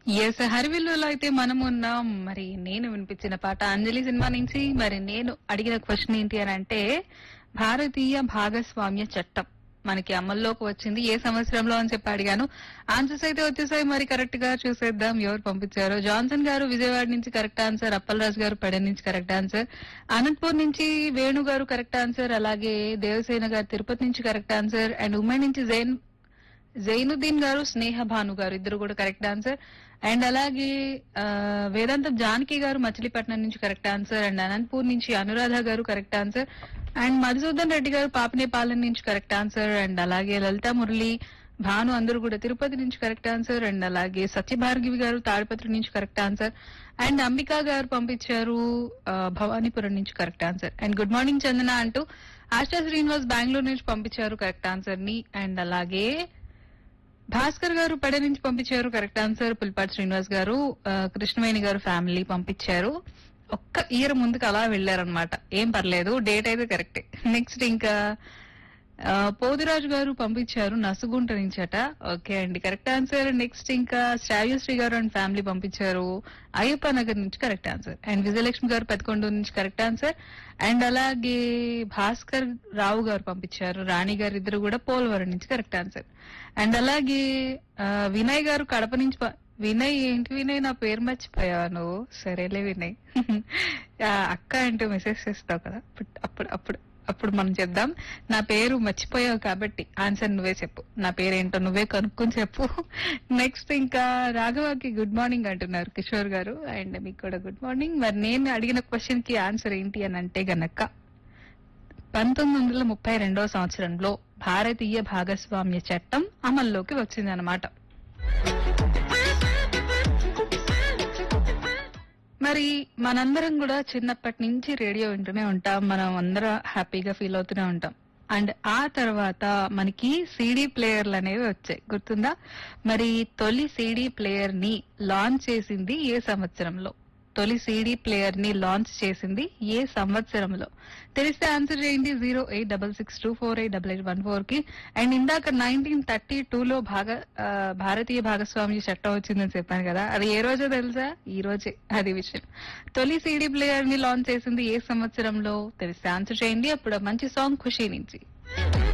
yes హరివిల్లులో అయితే మనం ఉన్నాం మరి నేను వినిపించిన పాట అంజలి సినిమా నుంచి మరి నేను అడిగిన క్వశ్చన్ ఏంటి అని అంటే భారతీయ భాగస్వామ్య చట్టం మనకి అమల్లోకి వచ్చింది ఏ సంవత్సరంలో అని చెప్పి అడిగాను ఆన్సర్స్ అయితే వచ్చేసాయి మరి కరెక్ట్ గా చూసేద్దాం ఎవరు పంపించారు జాన్సన్ గారు విజయవాడ నుంచి కరెక్ట్ ఆన్సర్ అప్పలరాజు గారు పెడ నుంచి కరెక్ట్ ఆన్సర్ అనంతపూర్ నుంచి వేణు గారు కరెక్ట్ ఆన్సర్ అలాగే దేవసేన గారు తిరుపతి నుంచి కరెక్ట్ ఆన్సర్ అండ్ ఉమెన్ నుంచి జైన్ జైనుద్దీన్ గారు స్నేహ భాను గారు ఇద్దరు కూడా కరెక్ట్ ఆన్సర్ అండ్ అలాగే ఆ, వేదాంతం జానకి గారు మచిలీపట్నం నుంచి కరెక్ట్ ఆన్సర్ అండ్ అనంతపూర్ నుంచి అనురాధ గారు correct answer and Madhusudan Reddy గారు పాపనేపాలెం నుంచి కరెక్ట్ ఆన్సర్ అండ్ అలాగే లలిత మురళి భాను అందరూ కూడా తిరుపతి నుంచి కరెక్ట్ ఆన్సర్ అండ్ అలాగే సత్యభార్గివి గారు తాడిపత్రి నుంచి కరెక్ట్ ఆన్సర్ అండ్ అంబికా గారు పంపించారు ఆ, భవానీపురం నుంచి correct answer and good morning Chandana అంటూ ఆశా శ్రీనివాస్ బెంగళూరు నుంచి పంపించారు కరెక్ట్ ఆన్సర్ ని అండ్ అలాగే భాస్కర్ గారు పెడ నుంచి పంపించారు కరెక్ట్ ఆన్సర్ పుల్పాటి శ్రీనివాస్ గారు ఆ, కృష్ణవేణి గారు ఫ్యామిలీ పంపించారు ఒక్క ఇయర్ ముందుకు అలా వెళ్లారనమాట ఏం పర్లేదు డేట్ అయితే కరెక్టే నెక్స్ట్ ఇంకా ఆ, పోదిరాజు గారు పంపించారు నసుగుంట నుంచట ఓకే అండి కరెక్ట్ ఆన్సర్ నెక్స్ట్ ఇంకా శ్రావ్యశ్రీ గారు అండ్ ఫ్యామిలీ పంపించారు అయ్యప్ప నగర్ నుంచి కరెక్ట్ ఆన్సర్ అండ్ విజయలక్ష్మి గారు పెదకొండూరు నుంచి కరెక్ట్ ఆన్సర్ అండ్ అలాగే భాస్కర్ రావు గారు పంపించారు రాణి గారు ఇద్దరు కూడా పోలవరం నుంచి కరెక్ట్ ఆన్సర్ అండ్ అలాగే ఆ, వినయ్ గారు కడప నుంచి ప- వినయ్ ఏంటి వినయ్ నా పేరు మర్చిపోయావా నువ్వు సరేలే వినయ్ ఆ, అక్క అంటూ మెసేజ్ చేస్తావు కదా అప్పుడు అప్పుడు అప్పుడు అప్పుడు మనం చెప్దాం నా పేరు మర్చిపోయావు కాబట్టి ఆన్సర్ నువ్వే చెప్పు నా పేరేంటో నువ్వే కనుక్కొని చెప్పు నెక్స్ట్ ఇంకా రాఘవకి గుడ్ మార్నింగ్ అంటున్నారు కిషోర్ గారు అండ్ మీకు కూడా గుడ్ మార్నింగ్ మరి నేను అడిగిన క్వశ్చన్ కి ఆన్సర్ ఏంటి అని అంటే గనక పంతొమ్మిది వందల ముప్పై రెండవ సంవత్సరంలో భారతీయ భాగస్వామ్య చట్టం అమల్లోకి వచ్చిందనమాట మరి మనందరం కూడా చిన్నప్పటి నుంచి రేడియో వింటూనే ఉంటాం మనం అందరం హ్యాపీగా ఫీల్ అవుతూనే ఉంటాం అండ్ ఆ తర్వాత మనకి సీడీ ప్లేయర్లు అనేవి వచ్చాయి గుర్తుందా మరి తొలి సీడీ ప్లేయర్ ని లాంచ్ చేసింది ఏ సంవత్సరంలో తొలి సీడీ ప్లేయర్ ని లాంచ్ చేసింది ఏ సంవత్సరంలో తెలిస్తే ఆన్సర్ చేయండి zero eight double six two four eight double eight one four కి అండ్ ఇందాక నైన్టీన్ థర్టీ టూ లో భాగ ఆ, భారతీయ భాగస్వామ్య చట్టం వచ్చిందని చెప్పాను కదా అది ఏ రోజో తెలుసా ఈ రోజే అది విషయం తొలి సీడీ ప్లేయర్ ని లాంచ్ చేసింది ఏ సంవత్సరంలో తెలిస్తే ఆన్సర్ చేయండి అప్పుడు మంచి సాంగ్ ఖుషి నుంచి